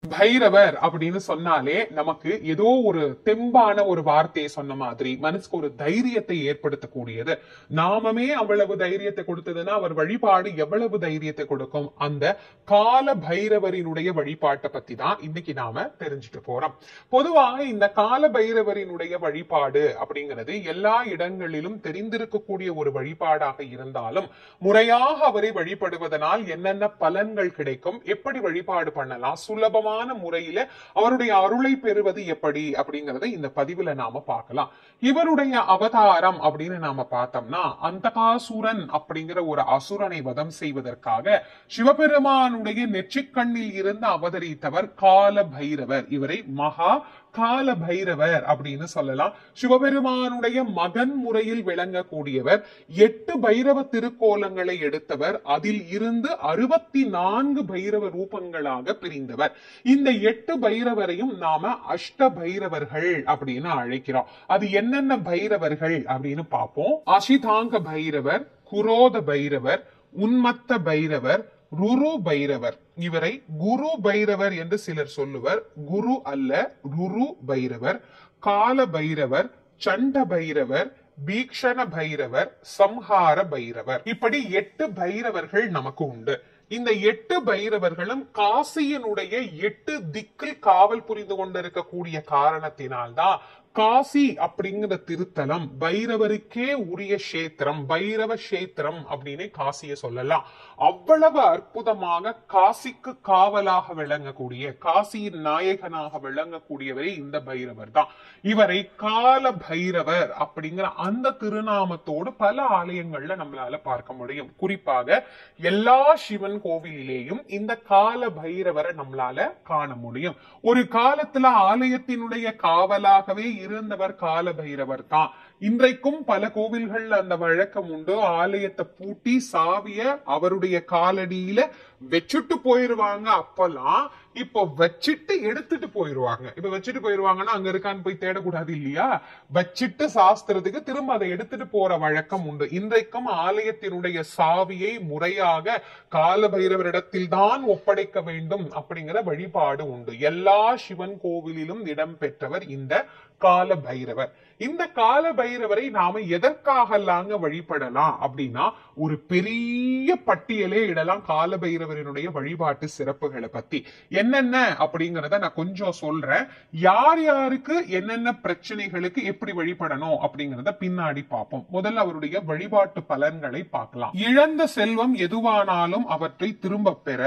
பைரவர் அப்படின்னு சொன்னாலே நமக்கு ஏதோ ஒரு தெம்பான ஒரு வார்த்தையை சொன்ன மாதிரி மனசுக்கு ஒரு தைரியத்தை ஏற்படுத்தக்கூடியது நாமமே அவ்வளவு தைரியத்தை கொடுத்ததுன்னா அவர் வழிபாடு எவ்வளவு தைரியத்தை கொடுக்கும் அந்த கால பைரவரினுடைய வழிபாட்டை பத்தி தான் இன்னைக்கு நாம தெரிஞ்சுட்டு போறோம் பொதுவாக இந்த கால பைரவரினுடைய வழிபாடு அப்படிங்கிறது எல்லா இடங்களிலும் தெரிந்திருக்கக்கூடிய ஒரு வழிபாடாக இருந்தாலும் முறையாக அவரை வழிபடுவதனால் என்னென்ன பலன்கள் கிடைக்கும் எப்படி வழிபாடு பண்ணலாம் சுலபமான முறையில அவருடைய அருளை பெறுவது எப்படி அப்படிங்கறத இந்த பதிவுல நாம பார்க்கலாம் இவருடைய அவதாரம் அப்படின்னு நாம பார்த்தோம்னா அந்தகாசுரன் அப்படிங்கிற ஒரு அசுரனை வதம் செய்வதற்காக சிவபெருமானுடைய நெற்றிக்கண்ணில் இருந்து அவதரித்தவர் கால பைரவர் இவரை மகா கால பைரவர் அப்படின்னு சொல்லலாம் சிவபெருமானுடைய மகன் முறையில் விளங்கக்கூடியவர் எட்டு பைரவ திருக்கோலங்களை எடுத்தவர் அதில் இருந்து அறுபத்தி நான்கு பைரவ ரூபங்களாக பிரிந்தவர் இந்த எட்டு பைரவரையும் நாம அஷ்ட பைரவர்கள் அப்படின்னு அழைக்கிறோம் அது என்னென்ன பைரவர்கள் அப்படின்னு பார்ப்போம் அசிதாங்க பைரவர் குரோத பைரவர் உன்மத்த பைரவர் ருரு பைரவர் இவரை குரு பைரவர் என்று சிலர் சொல்லுவர் குரு அல்ல ருரு பைரவர் கால பைரவர் சண்ட பைரவர் பீக்ஷண பைரவர் சம்ஹார பைரவர் இப்படி எட்டு பைரவர்கள் நமக்கு உண்டு இந்த எட்டு பைரவர்களும் காசியினுடைய எட்டு திக்கில் காவல் புரிந்து கொண்டிருக்கக்கூடிய காரணத்தினால்தான் காசி அப்படிங்கிற திருத்தலம் பைரவருக்கே உரிய கஷேத்திரம் பைரவ கஷேத்திரம் அப்படின்னு காசிய சொல்லலாம் அவ்வளவு அற்புதமாக காசிக்கு காவலாக விளங்கக்கூடிய காசியின் நாயகனாக விளங்கக்கூடியவரே இந்த பைரவர் தான் இவரை கால பைரவர் அப்படிங்கிற அந்த திருநாமத்தோடு பல ஆலயங்கள்ல நம்மளால பார்க்க முடியும் குறிப்பாக எல்லா சிவன் கோவிலிலேயும் இந்த கால பைரவரை நம்மளால காண முடியும் ஒரு காலத்துல ஆலயத்தினுடைய காவலாகவே இருந்தவர் கால பைரவர் தான் இன்றைக்கும் பல கோவில்கள்ல அந்த வழக்கம் உண்டு ஆலயத்தை பூட்டி சாவிய அவருடைய காலடியில வச்சுட்டு போயிருவாங்க அப்பெல்லாம் இப்போ வச்சிட்டு எடுத்துட்டு போயிருவாங்க இப்ப வச்சுட்டு போயிருவாங்கன்னா அங்க இருக்கான்னு போய் தேடக்கூடாது இல்லையா வச்சிட்டு சாஸ்திரத்துக்கு திரும்ப அதை எடுத்துட்டு போற வழக்கம் உண்டு இன்றைக்கும் ஆலயத்தினுடைய சாவியை முறையாக கால பைரவரிடத்தில் தான் ஒப்படைக்க வேண்டும் அப்படிங்கிற வழிபாடு உண்டு எல்லா சிவன் கோவிலிலும் இடம் பெற்றவர் இந்த கால பைரவர் இந்த கால பைரவரை நாம எதற்காகலாங்க வழிபடலாம் அப்படின்னா ஒரு பெரிய பட்டியலே இடலாம் கால பைரவரினுடைய வழிபாட்டு சிறப்புகளை பத்தி என்னென்ன அப்படிங்கறத நான் கொஞ்சம் சொல்றேன் யார் யாருக்கு என்னென்ன பிரச்சனைகளுக்கு எப்படி வழிபடணும் அப்படிங்கறத பின்னாடி பார்ப்போம் முதல்ல அவருடைய வழிபாட்டு பலன்களை பார்க்கலாம் இழந்த செல்வம் எதுவானாலும் அவற்றை திரும்ப பெற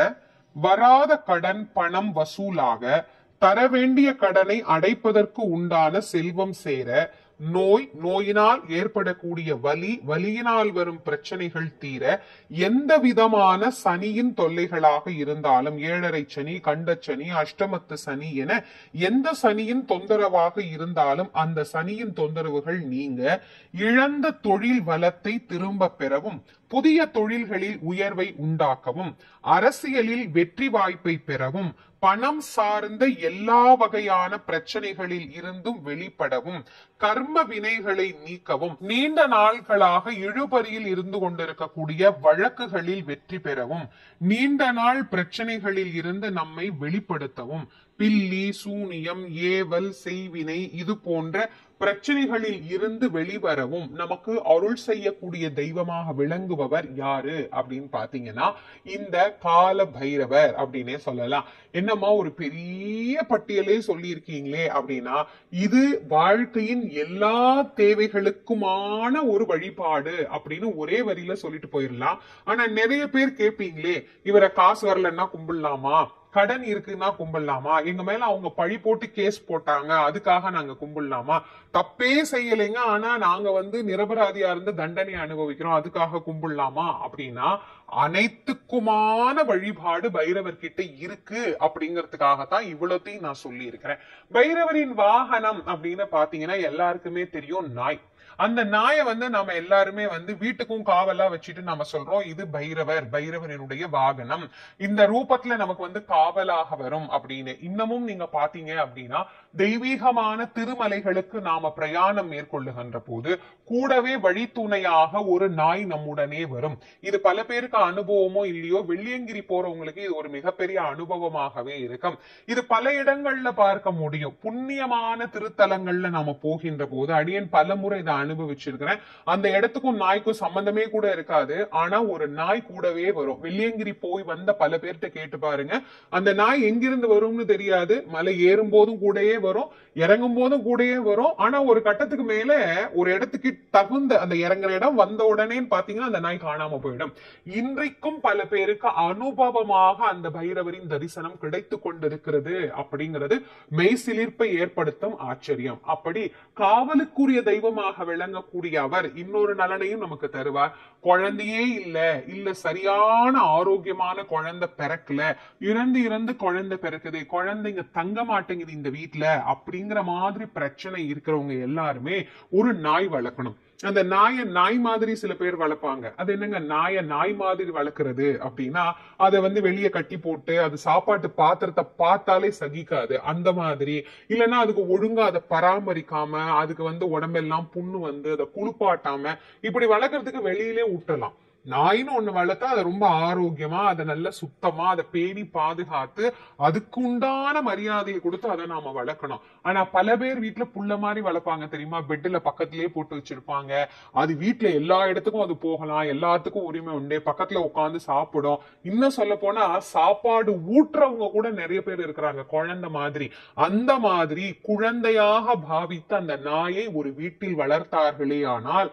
வராத கடன் பணம் வசூலாக தர வேண்டிய கடனை அடைப்பதற்கு உண்டான செல்வம் சேர நோய் நோயினால் ஏற்படக்கூடிய வலி வலியினால் வரும் பிரச்சனைகள் தீர எந்த விதமான சனியின் தொல்லைகளாக இருந்தாலும் ஏழரை சனி கண்டச்சனி அஷ்டமத்து சனி என எந்த சனியின் தொந்தரவாக இருந்தாலும் அந்த சனியின் தொந்தரவுகள் நீங்க இழந்த தொழில் வளத்தை திரும்ப பெறவும் புதிய தொழில்களில் உயர்வை உண்டாக்கவும் அரசியலில் வெற்றி வாய்ப்பை பெறவும் பணம் சார்ந்த எல்லா வகையான பிரச்சனைகளில் இருந்தும் வெளிப்படவும் கர்ம வினைகளை நீக்கவும் நீண்ட நாட்களாக இழுபறியில் இருந்து கொண்டிருக்கக்கூடிய வழக்குகளில் வெற்றி பெறவும் நீண்ட நாள் பிரச்சனைகளில் இருந்து நம்மை வெளிப்படுத்தவும் பில்லி சூனியம் ஏவல் செய்வினை இது போன்ற பிரச்சனைகளில் இருந்து வெளிவரவும் நமக்கு அருள் செய்யக்கூடிய தெய்வமாக விளங்குபவர் யாரு அப்படின்னு பாத்தீங்கன்னா இந்த கால பைரவர் அப்படின்னே சொல்லலாம் என்னம்மா ஒரு பெரிய பட்டியலே சொல்லியிருக்கீங்களே அப்படின்னா இது வாழ்க்கையின் எல்லா தேவைகளுக்குமான ஒரு வழிபாடு அப்படின்னு ஒரே வரியில சொல்லிட்டு போயிடலாம் ஆனா நிறைய பேர் கேட்பீங்களே இவரை காசு வரலன்னா கும்பிடலாமா கடன் இருக்குன்னா கும்பிடலாமா எங்க மேல அவங்க பழி போட்டு கேஸ் போட்டாங்க அதுக்காக நாங்க கும்பிடலாமா தப்பே செய்யலைங்க ஆனா நாங்க வந்து நிரபராதியா இருந்து தண்டனை அனுபவிக்கிறோம் அதுக்காக கும்பிடலாமா அப்படின்னா அனைத்துக்குமான வழிபாடு பைரவர் கிட்ட இருக்கு அப்படிங்கறதுக்காகத்தான் இவ்வளத்தையும் நான் சொல்லி இருக்கிறேன் பைரவரின் வாகனம் அப்படின்னு பாத்தீங்கன்னா எல்லாருக்குமே தெரியும் நாய் அந்த நாயை வந்து நம்ம எல்லாருமே வந்து வீட்டுக்கும் காவலா வச்சுட்டு நம்ம சொல்றோம் இது பைரவர் பைரவரினுடைய வாகனம் இந்த ரூபத்துல நமக்கு வந்து காவலாக வரும் அப்படின்னு இன்னமும் நீங்க பாத்தீங்க அப்படின்னா தெய்வீகமான திருமலைகளுக்கு நாம பிரயாணம் மேற்கொள்ளுகின்ற போது கூடவே வழித்துணையாக ஒரு நாய் நம்முடனே வரும் இது பல பேருக்கு அனுபவமோ இல்லையோ வெள்ளியங்கிரி போறவங்களுக்கு இது ஒரு மிகப்பெரிய அனுபவமாகவே இருக்கும் இது பல இடங்கள்ல பார்க்க முடியும் புண்ணியமான திருத்தலங்கள்ல நாம போகின்ற போது அடியன் பல முறை இதை அனுபவிச்சிருக்கிறேன் அந்த இடத்துக்கும் நாய்க்கும் சம்பந்தமே கூட இருக்காது ஆனா ஒரு நாய் கூடவே வரும் வெள்ளியங்கிரி போய் வந்த பல பேர்கிட்ட கேட்டு பாருங்க அந்த நாய் எங்கிருந்து வரும்னு தெரியாது மலை ஏறும் போதும் கூடயே வரும் இறங்கும் போதும் கூடயே வரும் ஆனா ஒரு கட்டத்துக்கு மேல ஒரு இடத்துக்கு தகுந்த அந்த இறங்குற இடம் வந்த உடனே பாத்தீங்கன்னா அந்த நாய் காணாம போயிடும் இன்றைக்கும் பல பேருக்கு அனுபவமாக அந்த பைரவரின் தரிசனம் கிடைத்து கொண்டிருக்கிறது அப்படிங்கிறது மெய்சிலிர்ப்பை ஏற்படுத்தும் ஆச்சரியம் அப்படி காவலுக்குரிய தெய்வமாக விளங்கக்கூடிய அவர் இன்னொரு நலனையும் நமக்கு தருவார் குழந்தையே இல்ல இல்ல சரியான ஆரோக்கியமான குழந்தை பிறக்கல இறந்து இறந்து குழந்தை பிறக்குது குழந்தைங்க தங்க மாட்டேங்குது இந்த வீட்டுல அப்படிங்கிற மாதிரி பிரச்சனை இருக்கிறவங்க எல்லாருமே ஒரு நாய் வளர்க்கணும் அந்த நாயை நாய் மாதிரி சில பேர் வளர்ப்பாங்க அது என்னங்க நாயை நாய் மாதிரி வளர்க்கறது அப்படின்னா அதை வந்து வெளியே கட்டி போட்டு அது சாப்பாட்டு பாத்திரத்தை பார்த்தாலே சகிக்காது அந்த மாதிரி இல்லைன்னா அதுக்கு ஒழுங்கா அதை பராமரிக்காம அதுக்கு வந்து உடம்பெல்லாம் புண்ணு வந்து அதை குளிப்பாட்டாம இப்படி வளர்க்கறதுக்கு வெளியிலே விட்டுறலாம் நாயின்னு ஒண்ணு வளர்த்தா அதை ரொம்ப ஆரோக்கியமா அதை நல்ல சுத்தமா அதை பேணி பாதுகாத்து அதுக்கு உண்டான மரியாதையை கொடுத்து அதை நாம வளர்க்கணும் ஆனா பல பேர் வீட்டுல புள்ள மாதிரி வளர்ப்பாங்க தெரியுமா பெட்ல பக்கத்திலேயே போட்டு வச்சிருப்பாங்க அது வீட்டுல எல்லா இடத்துக்கும் அது போகலாம் எல்லாத்துக்கும் உரிமை உண்டு பக்கத்துல உட்காந்து சாப்பிடும் இன்னும் சொல்ல போனா சாப்பாடு ஊட்டுறவங்க கூட நிறைய பேர் இருக்கிறாங்க குழந்தை மாதிரி அந்த மாதிரி குழந்தையாக பாவித்து அந்த நாயை ஒரு வீட்டில் வளர்த்தார்களே ஆனால்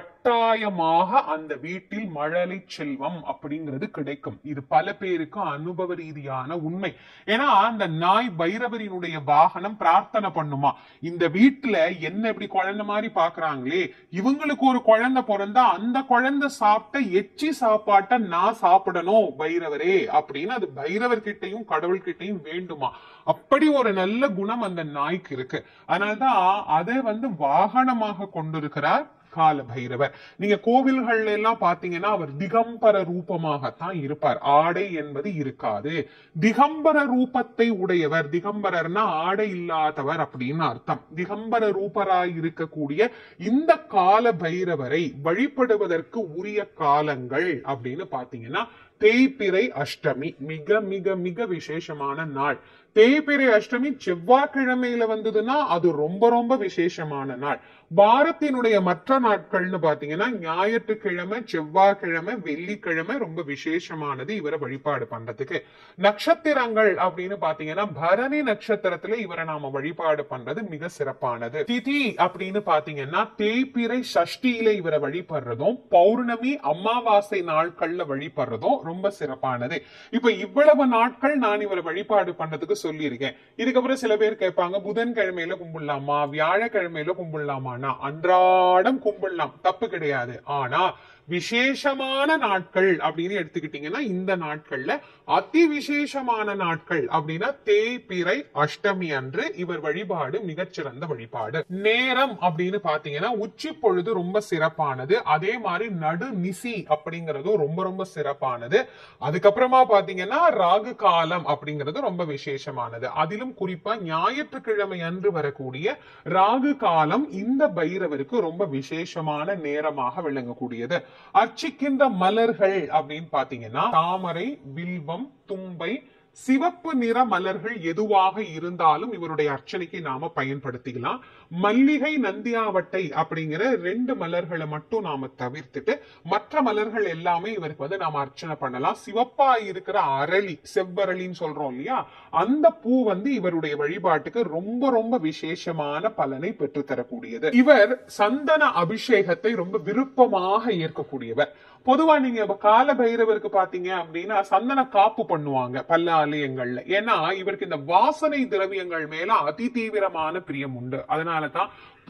கட்டாயமாக அந்த வீட்டில் மழலை செல்வம் அப்படிங்கிறது கிடைக்கும் இது பல பேருக்கு அனுபவ ரீதியான உண்மை ஏன்னா அந்த நாய் பைரவரினுடைய வாகனம் பிரார்த்தனை பண்ணுமா இந்த வீட்டுல என்ன இப்படி குழந்தை மாதிரி பாக்குறாங்களே இவங்களுக்கு ஒரு குழந்தை பிறந்தா அந்த குழந்தை சாப்பிட்ட எச்சி சாப்பாட்டை நான் சாப்பிடணும் பைரவரே அப்படின்னு அது பைரவர் கிட்டையும் கடவுள் கிட்டையும் வேண்டுமா அப்படி ஒரு நல்ல குணம் அந்த நாய்க்கு இருக்கு அதனால்தான் அதை வந்து வாகனமாக கொண்டிருக்கிறார் கால பைரவர் நீங்க கோவில்கள்ல எல்லாம் பாத்தீங்கன்னா அவர் திகம்பர ரூபமாகத்தான் இருப்பார் ஆடை என்பது இருக்காது திகம்பர ரூபத்தை உடையவர் திகம்பரர்னா ஆடை இல்லாதவர் அப்படின்னு அர்த்தம் திகம்பர ரூபராய் இருக்கக்கூடிய இந்த கால பைரவரை வழிபடுவதற்கு உரிய காலங்கள் அப்படின்னு பாத்தீங்கன்னா தேய்பிறை அஷ்டமி மிக மிக மிக விசேஷமான நாள் தேய்பிறை அஷ்டமி செவ்வாய்க்கிழமையில வந்ததுன்னா அது ரொம்ப ரொம்ப விசேஷமான நாள் வாரத்தினுடைய மற்ற நாட்கள்னு பாத்தீங்கன்னா ஞாயிற்றுக்கிழமை செவ்வாய்க்கிழமை வெள்ளிக்கிழமை ரொம்ப விசேஷமானது இவரை வழிபாடு பண்றதுக்கு நட்சத்திரங்கள் அப்படின்னு பாத்தீங்கன்னா பரணி நட்சத்திரத்துல இவரை நாம வழிபாடு பண்றது மிக சிறப்பானது திதி அப்படின்னு பாத்தீங்கன்னா தேய்பிறை சஷ்டியில இவரை வழிபடுறதும் பௌர்ணமி அமாவாசை நாட்கள்ல வழிபடுறதும் ரொம்ப சிறப்பானது இப்ப இவ்வளவு நாட்கள் நான் இவரை வழிபாடு பண்றதுக்கு சொல்லியிருக்கேன் இதுக்கப்புறம் சில பேர் கேட்பாங்க புதன்கிழமையில கும்பிடலாமா வியாழக்கிழமையில கும்பிடலாமான்னா அன்றாடம் கும்பிடலாம் தப்பு கிடையாது ஆனா விசேஷமான நாட்கள் அப்படின்னு எடுத்துக்கிட்டீங்கன்னா இந்த நாட்கள்ல அதி விசேஷமான நாட்கள் அப்படின்னா தேய்பிறை அஷ்டமி அன்று இவர் வழிபாடு மிகச்சிறந்த வழிபாடு நேரம் அப்படின்னு பாத்தீங்கன்னா உச்சி பொழுது ரொம்ப சிறப்பானது அதே மாதிரி நடு நிசி அப்படிங்கறதும் ரொம்ப ரொம்ப சிறப்பானது அதுக்கப்புறமா பாத்தீங்கன்னா ராகு காலம் அப்படிங்கிறது ரொம்ப விசேஷமானது அதிலும் குறிப்பா ஞாயிற்றுக்கிழமை அன்று வரக்கூடிய ராகு காலம் இந்த பைரவருக்கு ரொம்ப விசேஷமான நேரமாக விளங்கக்கூடியது அர்ச்சிக்கின்ற மலர்கள் அப்படின்னு பாத்தீங்கன்னா தாமரை வில்வம் தும்பை சிவப்பு நிற மலர்கள் எதுவாக இருந்தாலும் இவருடைய அர்ச்சனைக்கு நாம பயன்படுத்திக்கலாம் மல்லிகை நந்தியாவட்டை அப்படிங்கிற ரெண்டு மலர்களை மட்டும் நாம தவிர்த்துட்டு மற்ற மலர்கள் எல்லாமே இவருக்கு வந்து நாம அர்ச்சனை பண்ணலாம் சிவப்பா இருக்கிற அரளி செவ்வரளின்னு சொல்றோம் இல்லையா அந்த பூ வந்து இவருடைய வழிபாட்டுக்கு ரொம்ப ரொம்ப விசேஷமான பலனை பெற்று தரக்கூடியது இவர் சந்தன அபிஷேகத்தை ரொம்ப விருப்பமாக ஏற்கக்கூடியவர் பொதுவா நீங்க கால பைரவருக்கு பாத்தீங்க அப்படின்னா சந்தன காப்பு பண்ணுவாங்க பல ஆலயங்கள்ல ஏன்னா இவருக்கு இந்த வாசனை திரவியங்கள் மேல அதி தீவிரமான பிரியம் உண்டு அதனாலதான்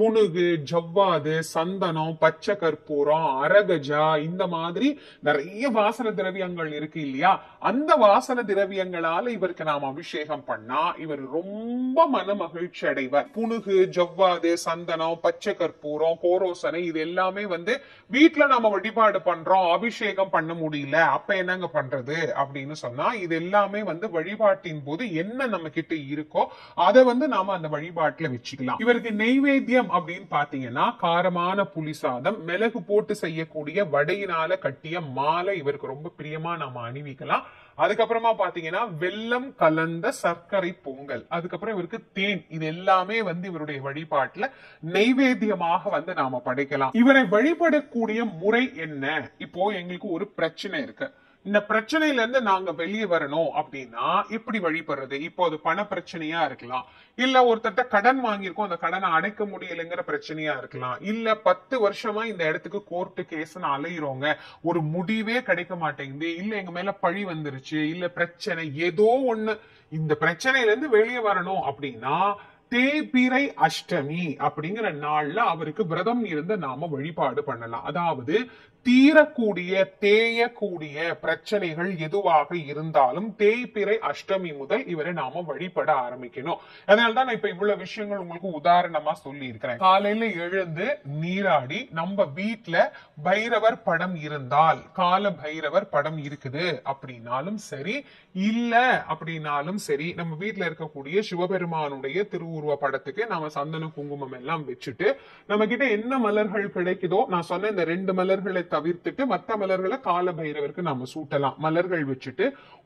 புனுகு ஜவ்வாது சந்தனம் பச்சை கற்பூரம் அரகஜா இந்த மாதிரி நிறைய வாசன திரவியங்கள் இருக்கு இல்லையா அந்த வாசன திரவியங்களால இவருக்கு நாம் அபிஷேகம் பண்ணா இவர் ரொம்ப மன மகிழ்ச்சி அடைவார் புனுகு ஜவ்வாது சந்தனம் பச்சை கற்பூரம் கோரோசனை இது எல்லாமே வந்து வீட்டுல நாம வழிபாடு பண்றோம் அபிஷேகம் பண்ண முடியல அப்ப என்னங்க பண்றது அப்படின்னு சொன்னா இது எல்லாமே வந்து வழிபாட்டின் போது என்ன நம்ம கிட்ட இருக்கோ அதை வந்து நாம அந்த வழிபாட்டுல வச்சுக்கலாம் இவருக்கு நெய்வேத்தியம் அப்படின்னு பாத்தீங்கன்னா காரமான புளி சாதம் மிளகு போட்டு செய்யக்கூடிய வடையினால கட்டிய மாலை இவருக்கு ரொம்ப பிரியமா நாம அணிவிக்கலாம் அதுக்கப்புறமா பாத்தீங்கன்னா வெல்லம் கலந்த சர்க்கரை பொங்கல் அதுக்கப்புறம் இவருக்கு தேன் இது எல்லாமே வந்து இவருடைய வழிபாட்டுல நெய்வேத்தியமாக வந்து நாம படைக்கலாம் இவரை வழிபடக்கூடிய முறை என்ன இப்போ எங்களுக்கு ஒரு பிரச்சனை இருக்கு இந்த பிரச்சனையில இருந்து நாங்க வெளியே வரணும் அப்படின்னா எப்படி வழிபடுறது இப்போ அது பண பிரச்சனையா இருக்கலாம் இல்ல ஒருத்தட்ட கடன் வாங்கியிருக்கோம் அந்த கடனை அடைக்க முடியலைங்கிற பிரச்சனையா இருக்கலாம் இல்ல பத்து வருஷமா இந்த இடத்துக்கு கோர்ட்டு கேஸ்னு அலையிறோங்க ஒரு முடிவே கிடைக்க மாட்டேங்குது இல்ல எங்க மேல பழி வந்துருச்சு இல்ல பிரச்சனை ஏதோ ஒண்ணு இந்த பிரச்சனையில இருந்து வெளியே வரணும் அப்படின்னா தேய்பிறை அஷ்டமி அப்படிங்கிற நாள்ல அவருக்கு விரதம் இருந்து நாம வழிபாடு பண்ணலாம் அதாவது தீரக்கூடிய தேயக்கூடிய பிரச்சனைகள் எதுவாக இருந்தாலும் தேய்பிறை அஷ்டமி முதல் இவரை நாம வழிபட ஆரம்பிக்கணும் அதனாலதான் நான் இப்ப இவ்வளவு விஷயங்கள் உங்களுக்கு உதாரணமா சொல்லி இருக்கிறேன் காலையில எழுந்து நீராடி நம்ம வீட்டுல பைரவர் படம் இருந்தால் கால பைரவர் படம் இருக்குது அப்படின்னாலும் சரி இல்ல அப்படின்னாலும் சரி நம்ம வீட்டுல இருக்கக்கூடிய சிவபெருமானுடைய திருவுருவ படத்துக்கு நாம சந்தன குங்குமம் எல்லாம் வச்சுட்டு நம்ம கிட்ட என்ன மலர்கள் கிடைக்குதோ நான் சொன்ன இந்த ரெண்டு மலர்களை தவிர்த்துட்டு மத்த மலர்களை கால பைரவருக்கு நாம சூட்டலாம் மலர்கள் வச்சுட்டு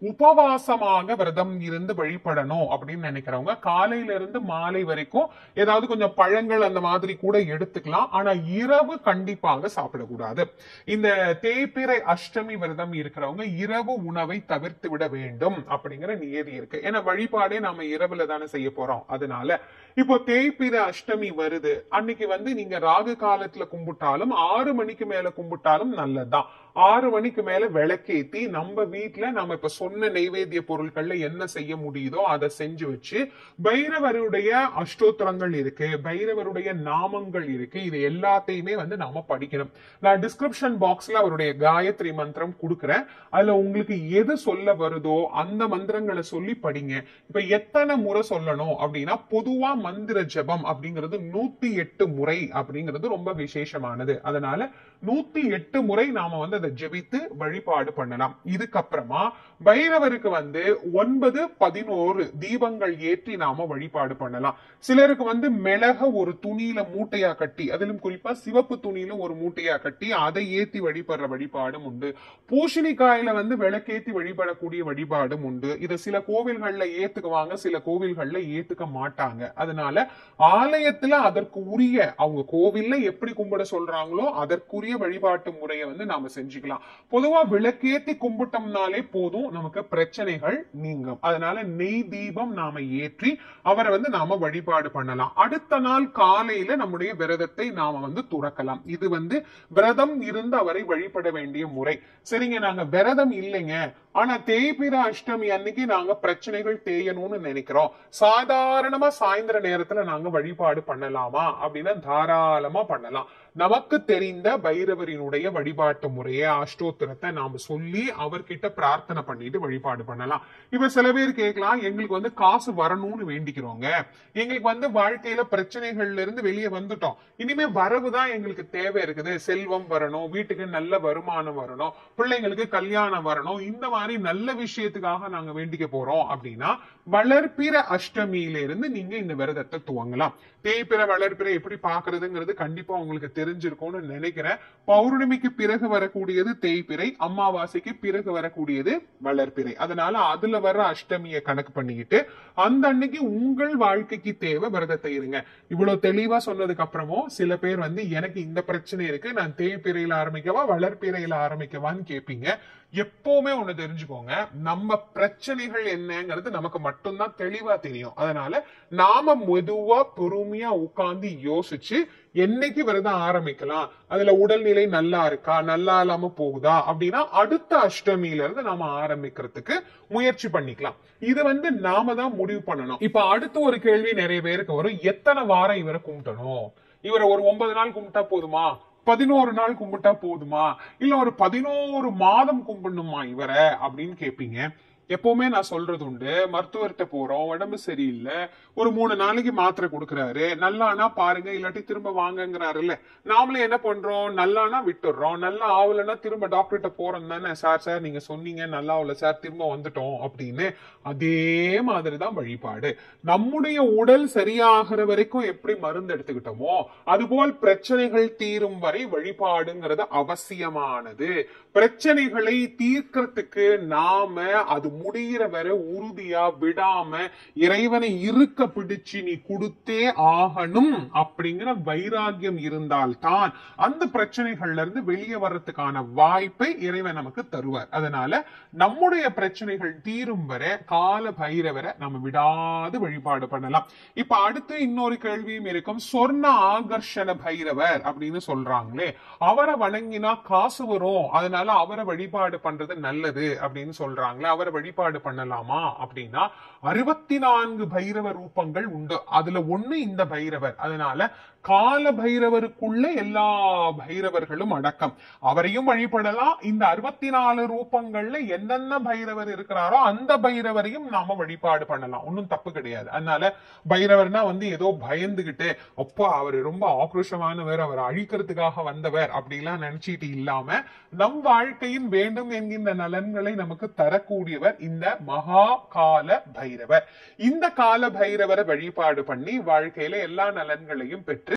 உபவாசமாக விரதம் இருந்து வழிபடணும் அப்படின்னு நினைக்கிறவங்க காலையில இருந்து மாலை வரைக்கும் ஏதாவது கொஞ்சம் பழங்கள் அந்த மாதிரி கூட எடுத்துக்கலாம் ஆனா இரவு கண்டிப்பாக சாப்பிடக்கூடாது இந்த தேய்பிறை அஷ்டமி விரதம் இருக்கிறவங்க இரவு உணவை தவிர்த்து விட வேண்டும் அப்படிங்கிற நியதி இருக்கு ஏன்னா வழிபாடே நாம இரவுல தானே செய்ய போறோம் அதனால இப்போ தேய்பிறை அஷ்டமி வருது அன்னைக்கு வந்து நீங்க ராகு காலத்துல கும்பிட்டாலும் ஆறு மணிக்கு மேல கும்பிட்டாலும் நல்லதுதான் ஆறு மணிக்கு மேல விளக்கேத்தி நம்ம வீட்டுல நம்ம இப்ப சொன்ன நெய்வேத்திய பொருட்கள்ல என்ன செய்ய முடியுதோ அதை செஞ்சு வச்சு பைரவருடைய அஷ்டோத்திரங்கள் இருக்கு பைரவருடைய நாமங்கள் இருக்கு இது எல்லாத்தையுமே வந்து நாம படிக்கணும் நான் டிஸ்கிரிப்ஷன் பாக்ஸ்ல அவருடைய காயத்ரி மந்திரம் கொடுக்குறேன் அதுல உங்களுக்கு எது சொல்ல வருதோ அந்த மந்திரங்களை சொல்லி படிங்க இப்ப எத்தனை முறை சொல்லணும் அப்படின்னா பொதுவா மந்திர ஜபம் அப்படிங்கிறது நூத்தி எட்டு முறை அப்படிங்கிறது ரொம்ப விசேஷமானது அதனால நூத்தி எட்டு முறை நாம வந்து அதை ஜெபித்து வழிபாடு பண்ணலாம் இதுக்கப்புறமா பைரவருக்கு வந்து ஒன்பது பதினோரு தீபங்கள் ஏற்றி நாம வழிபாடு பண்ணலாம் சிலருக்கு வந்து மிளக ஒரு துணியில மூட்டையா கட்டி அதிலும் குறிப்பா சிவப்பு துணியில ஒரு மூட்டையா கட்டி அதை ஏத்தி வழிபடுற வழிபாடும் உண்டு பூசணிக்காயில வந்து விளக்கேத்தி வழிபடக்கூடிய வழிபாடும் உண்டு இதை சில கோவில்கள்ல ஏத்துக்குவாங்க சில கோவில்கள்ல ஏத்துக்க மாட்டாங்க அதனால ஆலயத்துல அதற்கு உரிய அவங்க கோவில்ல எப்படி கும்பிட சொல்றாங்களோ அதற்குரிய வழிபாட்டு முறையை வந்து நாம செஞ்சுக்கலாம் பொதுவா விளக்கேத்தி கும்பிட்டோம்னாலே போதும் நமக்கு பிரச்சனைகள் நீங்கும் அதனால நெய் தீபம் நாம ஏற்றி அவரை வந்து நாம வழிபாடு பண்ணலாம் அடுத்த நாள் காலையில நம்முடைய விரதத்தை நாம வந்து துறக்கலாம் இது வந்து விரதம் இருந்து அவரை வழிபட வேண்டிய முறை சரிங்க நாங்க விரதம் இல்லைங்க ஆனா தேய்பிர அஷ்டமி அன்னைக்கு நாங்க பிரச்சனைகள் தேயணும்னு நினைக்கிறோம் சாதாரணமா சாயந்தர நேரத்துல நாங்க வழிபாடு பண்ணலாமா அப்படின்னா தாராளமா பண்ணலாம் நமக்கு தெரிந்த பைரவரினுடைய வழிபாட்டு முறையை அஷ்டோத்திரத்தை நாம சொல்லி அவர்கிட்ட பிரார்த்தனை பண்ணிட்டு வழிபாடு பண்ணலாம் இப்ப சில பேர் கேட்கலாம் எங்களுக்கு வந்து காசு வரணும்னு வேண்டிக்கிறோங்க எங்களுக்கு வந்து வாழ்க்கையில பிரச்சனைகள்ல இருந்து வெளியே வந்துட்டோம் இனிமே வரவு தான் எங்களுக்கு தேவை இருக்குது செல்வம் வரணும் வீட்டுக்கு நல்ல வருமானம் வரணும் பிள்ளைங்களுக்கு கல்யாணம் வரணும் இந்த மாதிரி நல்ல விஷயத்துக்காக நாங்க வேண்டிக்க போறோம் அப்படின்னா வளர்ப்பிற அஷ்டமியில இருந்து நீங்க இந்த விரதத்தை துவங்கலாம் தேய்பிற வளர்ப்பிற எப்படி பாக்குறதுங்கிறது கண்டிப்பா உங்களுக்கு தெரிஞ்சிருக்கும்னு நினைக்கிறேன் பௌர்ணமிக்கு பிறகு வரக்கூடியது தேய்பிறை அமாவாசைக்கு பிறகு வரக்கூடியது வளர்ப்பிறை அதனால அதுல வர அஷ்டமியை கணக்கு பண்ணிக்கிட்டு அந்த அன்னைக்கு உங்கள் வாழ்க்கைக்கு தேவை விரதத்தை இருங்க இவ்வளவு தெளிவா சொன்னதுக்கு அப்புறமும் சில பேர் வந்து எனக்கு இந்த பிரச்சனை இருக்கு நான் தேய்பிறையில ஆரம்பிக்கவா வளர்ப்பிறையில ஆரம்பிக்கவான்னு கேட்பீங்க எப்பவுமே ஒண்ணு தெரிஞ்சுக்கோங்க நம்ம பிரச்சனைகள் என்னங்கிறது நமக்கு மட்டும்தான் தெளிவா தெரியும் அதனால நாம மெதுவா பொறுமையா உட்கார்ந்து யோசிச்சு என்னைக்கு விரதம் ஆரம்பிக்கலாம் அதுல உடல்நிலை நல்லா இருக்கா நல்லா இல்லாம போகுதா அப்படின்னா அடுத்த அஷ்டமியில இருந்து நாம ஆரம்பிக்கிறதுக்கு முயற்சி பண்ணிக்கலாம் இது வந்து நாம தான் முடிவு பண்ணணும் இப்ப அடுத்த ஒரு கேள்வி நிறைய பேருக்கு வரும் எத்தனை வாரம் இவரை கும்பிட்டணும் இவரை ஒரு ஒன்பது நாள் கும்பிட்டா போதுமா பதினோரு நாள் கும்பிட்டா போதுமா இல்ல ஒரு பதினோரு மாதம் கும்பிடணுமா இவரை அப்படின்னு கேப்பீங்க எப்பவுமே நான் சொல்றது உண்டு மருத்துவர்கிட்ட போறோம் உடம்பு சரியில்லை ஒரு மூணு நாளைக்கு மாத்திரை கொடுக்கறாரு நல்லானா பாருங்க இல்லாட்டி திரும்ப வாங்கங்கிறாருல்ல நாமளே என்ன பண்றோம் நல்லானா விட்டுடுறோம் நல்லா ஆகலைன்னா திரும்ப டாக்டர்கிட்ட போறோம் தானே சார் சார் நீங்க சொன்னீங்க நல்லா ஆகல சார் திரும்ப வந்துட்டோம் அப்படின்னு அதே மாதிரிதான் வழிபாடு நம்முடைய உடல் சரியாகிற வரைக்கும் எப்படி மருந்து எடுத்துக்கிட்டோமோ அதுபோல் பிரச்சனைகள் தீரும் வரை வழிபாடுங்கிறது அவசியமானது பிரச்சனைகளை தீர்க்கறதுக்கு நாம அது முடிகிற வரை உறுதியா விடாம இறைவனை இருக்க பிடிச்சு நீ கொடுத்தே ஆகணும் அப்படிங்கிற வைராகியம் இருந்தால்தான் அந்த பிரச்சனைகள்ல இருந்து வெளியே வர்றதுக்கான வாய்ப்பை இறைவன் நமக்கு தருவார் அதனால நம்முடைய பிரச்சனைகள் தீரும் வரை கால பைரவரை நம்ம விடாது வழிபாடு பண்ணலாம் இப்ப அடுத்து இன்னொரு கேள்வியும் இருக்கும் சொர்ண ஆகர்ஷண பைரவர் அப்படின்னு சொல்றாங்களே அவரை வணங்கினா காசு வரும் அதனால அவரை வழிபாடு பண்றது நல்லது அப்படின்னு சொல்றாங்களே அவரை வழிபாடு பண்ணலாமா அப்படின்னா அறுபத்தி நான்கு பைரவ ரூபங்கள் உண்டு அதுல ஒண்ணு இந்த பைரவர் அதனால கால பைரவருக்குள்ள எல்லா பைரவர்களும் அடக்கம் அவரையும் வழிபடலாம் இந்த அறுபத்தி நாலு ரூபங்கள்ல என்னென்ன பைரவர் இருக்கிறாரோ அந்த பைரவரையும் நாம வழிபாடு பண்ணலாம் ஒன்னும் தப்பு கிடையாது அதனால பைரவர்னா வந்து ஏதோ பயந்துகிட்டு அப்பா அவர் ரொம்ப ஆக்ரோஷமானவர் அவர் அழிக்கிறதுக்காக வந்தவர் அப்படிலாம் நினைச்சிட்டு இல்லாம நம் வாழ்க்கையின் வேண்டும் என்கின்ற நலன்களை நமக்கு தரக்கூடியவர் இந்த மகா கால பைரவர் இந்த கால பைரவரை வழிபாடு பண்ணி வாழ்க்கையில எல்லா நலன்களையும் பெற்று